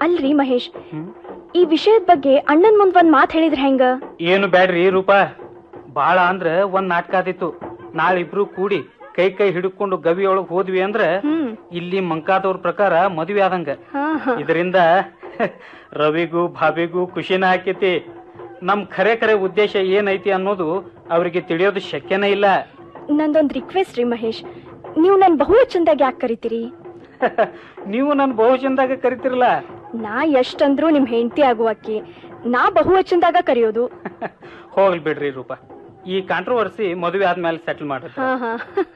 ಅಲ್ರಿ ಮಹೇಶ್ ಈ ವಿಷಯದ ಬಗ್ಗೆ ಅಣ್ಣನ್ ಮುಂದ್ ಒಂದ್ ಮಾತ್ ಹೇಳಿದ್ರ ಹೆಂಗ ಏನು ಬ್ಯಾಡ್ರಿ ರೂಪ ಬಾಳ ಅಂದ್ರ ಒಂದ್ ನಾಟಕ ಆದಿತ್ತು ನಾಳಿಬ್ರು ಕೂಡಿ ಕೈ ಕೈ ಹಿಡ್ಕೊಂಡು ಗವಿಯೊಳಗ್ ಹೋದ್ವಿ ಅಂದ್ರ ಹ್ಮ್ ಇಲ್ಲಿ ಮಂಕಾದವ್ರ ಪ್ರಕಾರ ಮದುವೆ ಆದಂಗ ಹಾ ಹಾ ಇದರಿಂದ ರವಿಗೂ ಭಾಬಿಗೂ ಖುಷಿನ ಆಕೈತಿ ನಮ್ ಖರೆ ಖರೆ ಉದ್ದೇಶ ಏನೈತಿ ಅನ್ನೋದು ಅವ್ರಿಗೆ ತಿಳಿಯೋದು ಶಕ್ಯನೇ ಇಲ್ಲ ನಂದೊಂದ್ ರಿಕ್ವೆಸ್ಟ್ ರೀ ಮಹೇಶ್ ನೀವು ನನ್ ಬಹುವಚನದಾಗ ಯಾಕೆ ಕರಿತೀರಿ ನೀವು ನನ್ ಬಹುಜನದಾಗ ಕರಿತಿರಲ್ಲ ನಾ ಎಷ್ಟಂದ್ರೂ ನಿಮ್ ಹೆಂಡತಿ ಆಗುವಕ್ಕಿ ನಾ ಬಹುವಚನದಾಗ ಕರೆಯೋದು ಹೋಗ್ಲಿ ಬಿಡ್ರಿ ರೂಪ ಈ ಕಾಂಟ್ರವರ್ಸಿ ಮದುವೆ ಆದ್ಮೇಲೆ ಸೆಟಲ್ ಮಾಡ್ರಿ ಹಾ ಹಾ